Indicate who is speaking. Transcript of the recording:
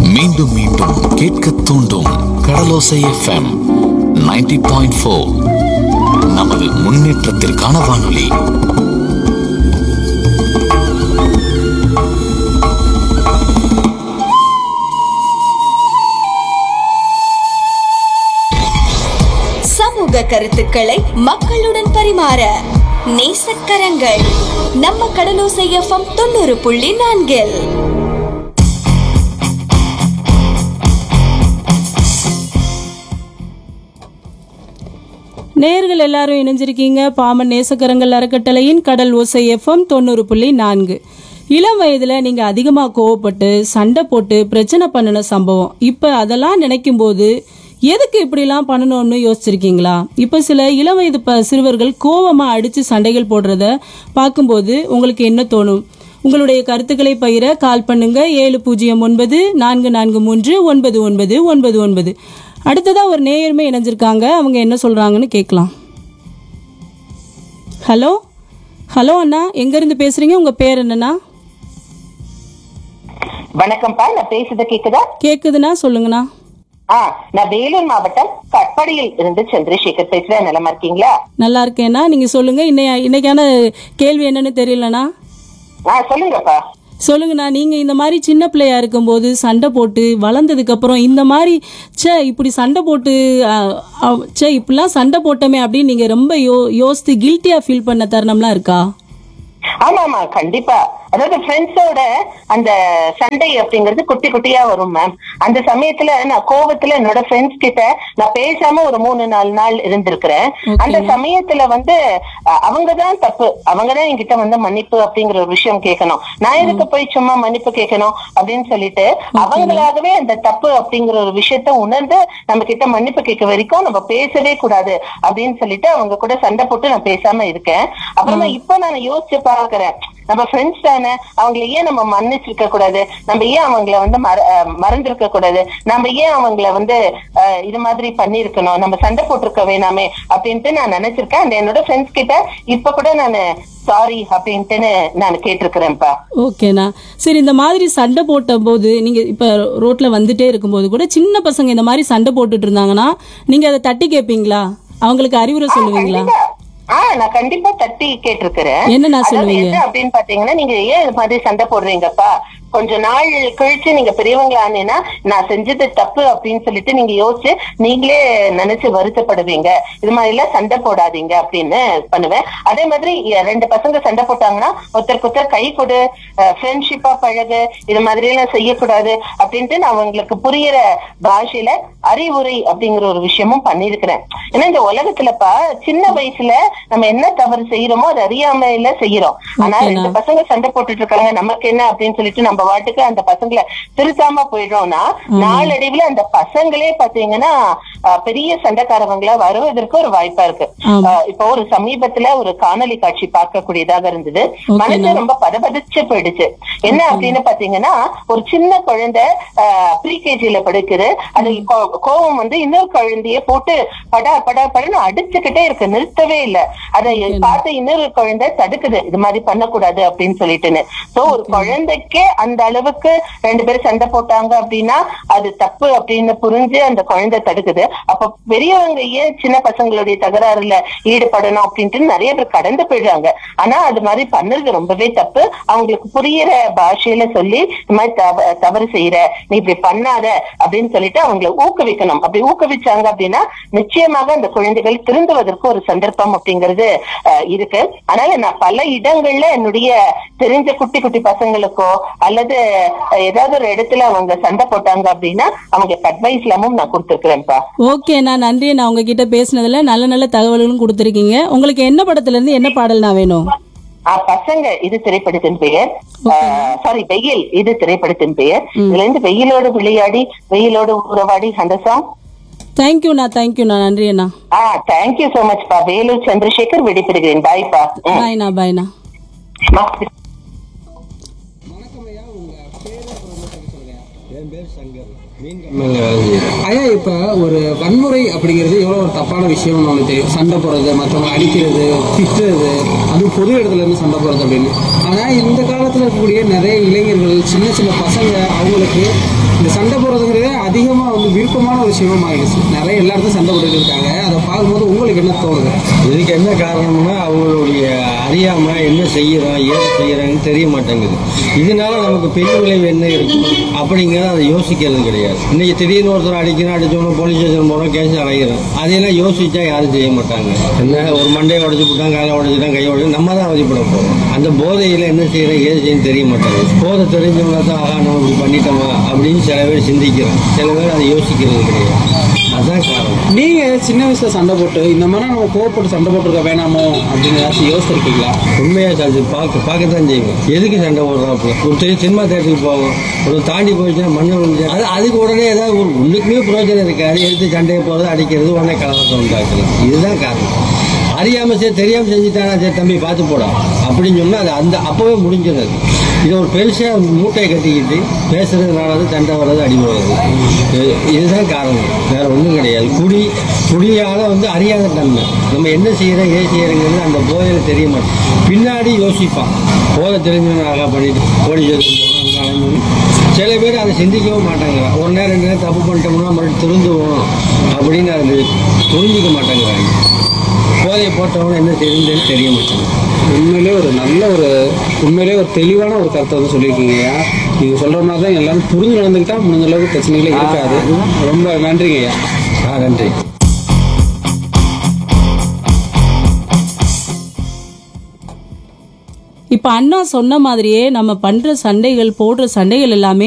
Speaker 1: மீண்டும் மீண்டும் கேட்க தூண்டும் கடலோசை எஃப்எம் 90.4 பாயிண்ட் ஃபோர் நமது முன்னேற்றத்திற்கான வானொலி
Speaker 2: சமூக கருத்துக்களை மக்களுடன் பரிமாற நேசக்கரங்கள் நம்ம கடலோசை எஃப்எம் தொண்ணூறு புள்ளி நான்கில்
Speaker 3: நேர்கள் எல்லாரும் இணைஞ்சிருக்கீங்க பாமன் நேசக்கரங்கள் அறக்கட்டளையின் கடல் ஓசை எஃப்எம் தொண்ணூறு புள்ளி நான்கு இளம் வயதுல நீங்க அதிகமா கோவப்பட்டு சண்டை போட்டு பிரச்சனை பண்ணின சம்பவம் இப்ப அதெல்லாம் நினைக்கும் போது எதுக்கு இப்படிலாம் பண்ணணும்னு யோசிச்சிருக்கீங்களா இப்ப சில இளம் வயது ப- சிறுவர்கள் கோவமா அடிச்சு சண்டைகள் போடுறத பார்க்கும்போது உங்களுக்கு என்ன தோணும் உங்களுடைய கருத்துக்களை பகிர கால் பண்ணுங்க ஏழு பூஜ்ஜியம் ஒன்பது நான்கு நான்கு மூன்று ஒன்பது ஒன்பது ஒன்பது ஒன்பது அடுத்ததா ஒரு நேயருமே இணைஞ்சிருக்காங்க அவங்க என்ன சொல்றாங்கன்னு கேட்கலாம் ஹலோ ஹலோ அண்ணா எங்க இருந்து பேசுறீங்க உங்க பேர் என்னண்ணா
Speaker 4: வணக்கம்ப்பா நான் பேசுறது கேக்குதா
Speaker 3: கேக்குதுண்ணா சொல்லுங்கண்ணா
Speaker 4: ஆ நான் வேலூர் மாவட்டம் கட்பாடியில் இருந்து சந்திரசேகர் பேசுறேன் நலமா இருக்கீங்களா
Speaker 3: நல்லா இருக்கேண்ணா நீங்க சொல்லுங்க இன்னைய இன்னைக்கான கேள்வி என்னன்னு தெரியலண்ணா
Speaker 4: ஆ சொல்லுங்கப்பா
Speaker 3: சொல்லுங்கண்ணா நீங்க இந்த மாதிரி சின்ன பிள்ளையா இருக்கும்போது சண்டை போட்டு வளர்ந்ததுக்கு அப்புறம் இந்த மாதிரி ச்சே இப்படி சண்டை போட்டு அஹ், அஹ், ச்சே இப்படிலாம் சண்டை போட்டோமே அப்படின்னு நீங்க ரொம்ப யோ யோசித்து கில்ட்டியா ஃபீல் பண்ண தருணம்லாம் இருக்கா
Speaker 4: ஆமா ஆமா கண்டிப்பா அதாவது ஃப்ரெண்ட்ஸோட அந்த சண்டை அப்படிங்கிறது குட்டி குட்டியா வரும் மேம் அந்த சமயத்துல நான் கோவத்துல என்னோட ஃப்ரெண்ட்ஸ் கிட்ட நான் பேசாம ஒரு மூணு நாலு நாள் இருந்திருக்கிறேன் அந்த சமயத்துல வந்து அஹ், அவங்கதான் தப்பு அவங்கதான் என்கிட்ட வந்து மன்னிப்பு அப்படிங்கிற ஒரு விஷயம் கேட்கணும் நான் எதுக்கு போய் சும்மா மன்னிப்பு கேட்கணும் அப்படின்னு சொல்லிட்டு அவங்களாகவே அந்த தப்பு அப்படிங்கிற ஒரு விஷயத்த உணர்ந்து நம்ம கிட்ட மன்னிப்பு கேட்க வரைக்கும் நம்ம பேசவே கூடாது அப்படின்னு சொல்லிட்டு அவங்க கூட சண்டை போட்டு நான் பேசாம இருக்கேன் அப்புறமா இப்ப நான் யோசிச்சு பாக்குறேன் நம்ம ஃப்ரெண்ட்ஸ் தானே அவங்கள ஏன் நம்ம மன்னிச்சிருக்க கூடாது நம்ம ஏன் அவங்கள வந்து மற அஹ் மறந்திருக்க கூடாது நம்ம ஏன் அவங்கள வந்து அஹ், இது மாதிரி பண்ணிருக்கணும் நம்ம சண்டை போட்டிருக்க வேணாமே அப்படின்ட்டு நான் நினைச்சிருக்கேன் அந்த என்னோட ஃப்ரெண்ட்ஸ் கிட்ட இப்ப கூட நான் சாரி அப்படின்ட்டுன்னு நான் கேட்டிருக்கிறேன்ப்பா
Speaker 3: ஓகேண்ணா சரி இந்த மாதிரி சண்டை போட்ட போது நீங்க இப்ப ரோட்ல வந்துட்டே இருக்கும்போது கூட சின்ன பசங்க இந்த மாதிரி சண்டை போட்டுட்டு இருந்தாங்கன்னா நீங்க அதை தட்டி கேட்பீங்களா அவங்களுக்கு அறிவுரை சொல்லுவீங்களா
Speaker 4: கண்டிப்பா. ஆ நான் கண்டிப்பா தட்டி கேட்டிருக்கிறேன்
Speaker 3: என்னண்ணா
Speaker 4: அதாவது
Speaker 3: சொல்லுவீங்க?
Speaker 4: என்ன அப்படின்னு பாத்தீங்கன்னா நீங்க ஏன் இது மாதிரி சண்டை போடுறீங்கப்பா கொஞ்ச நாள் கழிச்சு நீங்க பெரியவங்க ஆனீங்கன்னா நான் செஞ்சது தப்பு அப்படின்னு சொல்லிட்டு நீங்க யோசிச்சு நீங்களே நினைச்சு வருத்தப்படுவீங்க இது மாதிரி எல்லாம் சண்டை போடாதீங்க அப்படின்னு பண்ணுவேன் அதே மாதிரி எ- ரெண்டு பசங்க சண்டை போட்டாங்கன்னா ஒருத்தருக்கு ஒருத்தர் கை கொடு ஃப்ரெண்ட்ஷிப்பா பழகு இது மாதிரி எல்லாம் செய்யக்கூடாது அப்படின்ட்டு நான் அவங்களுக்கு புரியிற பாஷையில அறிவுரை அப்படிங்கிற ஒரு விஷயமும் பண்ணிருக்கிறேன் ஏன்னா இந்த உலகத்துலப்பா சின்ன வயசுல நம்ம என்ன தவறு செய்யறோமோ அது அறியாமையில செய்யறோம் ஆனா
Speaker 3: ஓகேண்ணா.
Speaker 4: ரெண்டு பசங்க சண்டை போட்டுட்டு இருக்காங்க நமக்கு என்ன அப்படின்னு சொல்லிட்டு நம்ம வாட்டுக்கு அந்த பசங்களை திருத்தாம போயிடுறோம்னா நாளடைவுல அந்த பசங்களே பாத்தீங்கன்னா அஹ், பெரிய சண்டைக்காரவங்களா வருவதற்கு ஒரு வாய்ப்பா இருக்கு
Speaker 3: ஆமா.
Speaker 4: அஹ், இப்போ ஒரு சமீபத்துல ஒரு காணொளி காட்சி பார்க்கக்கூடியதாக இருந்தது
Speaker 3: ஓகேண்ணா.
Speaker 4: மனசு ரொம்ப பதபதிச்சு போயிடுச்சு என்ன அப்படின்னு பாத்தீங்கன்னா ஒரு சின்ன குழந்தை ப்ரீகேஜில படிக்குது அது கோ- கோவம் வந்து இன்னொரு குழந்தைய போட்டு படா படா படன்னு அடிச்சுக்கிட்டே இருக்கு நிறுத்தவே இல்ல அதை பார்த்து இன்னொரு குழந்தை தடுக்குது இது மாதிரி பண்ணக்கூடாது அப்படின்னு சொல்லிட்டுன்னு சோ ஒரு குழந்தைக்கே அந்த அளவுக்கு ரெண்டு பேரும் சண்டை போட்டாங்க அப்படின்னா அது தப்பு அப்படின்னு புரிஞ்சு அந்த குழந்தை தடுக்குது அப்ப பெரியவங்க ஏன் சின்ன பசங்களுடைய தகராறுல ஈடுபடணும் அப்படின்ட்டு நிறைய பேர் கடந்து போயிடுறாங்க ஆனா அது மாதிரி பண்ணுறது ரொம்பவே தப்பு அவங்களுக்கு புரியிற பாஷையில சொல்லி இந்த மாதிரி தவ- தவறு செய்யற நீ இப்படி பண்ணாத அப்படின்னு சொல்லிட்டு அவங்களை ஊக்குவிக்கணும் அப்படி ஊக்குவிச்சாங்க அப்படின்னா நிச்சயமாக அந்த குழந்தைகள் திருந்துவதற்கு ஒரு சந்தர்ப்பம் அப்படிங்கிறது அஹ், இருக்கு அதனால நான் பல இடங்கள்ல என்னுடைய தெரிஞ்ச குட்டி குட்டி பசங்களுக்கோ அல்லது அஹ், ஏதாவது ஒரு இடத்துல அவங்க சண்டை போட்டாங்க அப்படின்னா அவங்களுக்கு அட்வைஸ் எல்லாமும் நான் கொடுத்துருக்கிறேன்ப்பா
Speaker 3: ஓகேண்ணா நன்றி நான் உங்ககிட்ட பேசினதுல நல்ல நல்ல தகவல்களும் கொடுத்துருக்கீங்க உங்களுக்கு என்ன படத்துல இருந்து என்ன பாடல்னா வேணும்
Speaker 4: ஆ, பசங்க இது திரைப்படத்தின் பெயர் சாரி வெயில் இது திரைப்படத்தின் பெயர் இதுல இருந்து வெயிலோடு விளையாடி வெயிலோடு உறவாடி அந்த சாங்
Speaker 3: தேங்க்யூண்ணா தேங்க்யூண்ணா நன்றி அண்ணா
Speaker 4: ஆ தேங்க்யூ சோ மச் பா வேலூர் சந்திரசேகர் விடைபெறுகிறேன் பாய்ப்பா
Speaker 3: பாய்ண்ணா பாய்ண்ணா
Speaker 5: ஐயா இப்ப ஒரு வன்முறை அப்படிங்கிறது எவ்வளவு ஒரு தப்பான விஷயம் நமக்கு தெரியும் சண்டை போடுறது மற்றவங்க அடிக்கிறது திட்டுறது அதுவும் பொது இடத்துல இருந்து சண்டை போடுறது அப்படின்னு ஆனா இந்த காலத்துல இருக்கக்கூடிய நிறைய இளைஞர்கள் சின்ன சின்ன பசங்க அவங்களுக்கு இந்த இந்த சண்டை போடுறதுங்கிறது அதிகமா வந்து விருப்பமான ஒரு விஷயமா மாறிடுச்சு நிறைய எல்லா இடத்தும் சண்டை போட்டுட்டு இருக்காங்க அதை பார்க்கும்போது உங்களுக்கு என்ன தோணுது
Speaker 6: இதுக்கு என்ன காரணம்னா அவங்களுடைய அறியாம என்ன செய்யறோம் ஏன் செய்யறாங்கன்னு தெரிய மாட்டேங்குது இதனால நமக்கு பெரிய விளைவு என்ன இருக்கும் அப்படிங்கிறத அதை யோசிக்கிறது கிடையாது இன்னைக்கு திடீர்னு ஒருத்தர் அடிக்கணும் அடிச்சோம்னா போலீஸ் ஸ்டேஷன் போறோம் கேஸ் அடைகிறோம் அதையெல்லாம் யோசிச்சா யாரும் செய்ய மாட்டாங்க என்ன ஒரு மண்டையை உடச்சு விட்டான் காலை உடச்சுட்டான் கையை உடச்சு நம்ம தான் அவதிப்பட போறோம் அந்த போதையில என்ன செய்யறோம் ஏது செய்யணும் தெரிய மாட்டாங்க போதை தெரிஞ்சவங்க தான் ஆகா நம்ம இப்படி பண்ணிட்டோமா அப்படின்னு சில பேர் சிந்திக்கிறோம் சில பேர் அதை யோசிக்கிறது கிடையாது அதான் காரணம்
Speaker 5: நீங்க சின்ன வயசுல சண்டை போட்டு இந்த மாதிரி நம்ம கோவப்பட்டு சண்டை போட்டுருக்க வேணாமோ அப்படின்னு ஏதாச்சும் யோசிச்சிருக்கீங்களா
Speaker 6: உண்மையா சார்ஜ் பார்க்க பார்க்கத்தான் செய்வோம் எதுக்கு சண்டை போடுறாப்புல ஒரு பெரிய சினிமா தேட்டருக்கு போவோம் ஒரு தாண்டி போயிடுச்சுன்னா மண்ணை விழுந்து அது அதுக்கு உடனே ஏதாவது ஒரு ஒன்றுக்குமே பிரயோஜனம் இருக்காது எடுத்து சண்டையை போகிறது அடிக்கிறது உடனே கலவரத்தை உண்டாக்கலாம் இதுதான் காரணம் அறியாம சரி தெரியாம செஞ்சுட்டானா சரி தம்பி பார்த்து போடா அப்படின்னு சொன்னா அது அந்த அப்பவே முடிஞ்சிடும் இதை ஒரு பெருசா மூட்டையை கட்டிக்கிட்டு பேசுறதுனால தான் சண்டை வர்றது அடி வர்றது இது- இதுதான் காரணம் வேற ஒன்றும் கிடையாது குடி குடியால வந்து அறியாத தன்மை நம்ம என்ன செய்யறோம் ஏன் செய்யறோங்கிறது அந்த போதையில தெரிய மாட்டோம் பின்னாடி யோசிப்பான் போதை தெரிஞ்சவன் அழகா பண்ணிட்டு ஓடி சேர்த்து சில பேர் அதை சிந்திக்கவும் மாட்டாங்கிறான் ஒரு நேரம் ரெண்டு நேரம் தப்பு பண்ணிட்டோம்னா மறுபடியும் திருந்துவோம் அப்படின்னு அது புரிஞ்சிக்க மாட்டேங்கிறாங்க போதையை போட்டவங்க என்ன தெரியுதுன்னு தெரிய மாட்டாங்க
Speaker 5: உண்மையிலே ஒரு நல்ல ஒரு உண்மையிலே ஒரு தெளிவான ஒரு கருத்தை வந்து சொல்லியிருக்கீங்க ஐயா நீங்க சொல்ற மாதிரி தான் எல்லாரும் புரிஞ்சு நடந்துக்கிட்டா முடிஞ்ச அளவுக்கு பிரச்சனைகளே இருக்காது ரொம்ப நன்றிங்க ஐயா
Speaker 6: ஆ நன்றி
Speaker 3: இப்ப அண்ணா சொன்ன மாதிரியே நம்ம பண்ற சண்டைகள் போடுற சண்டைகள் எல்லாமே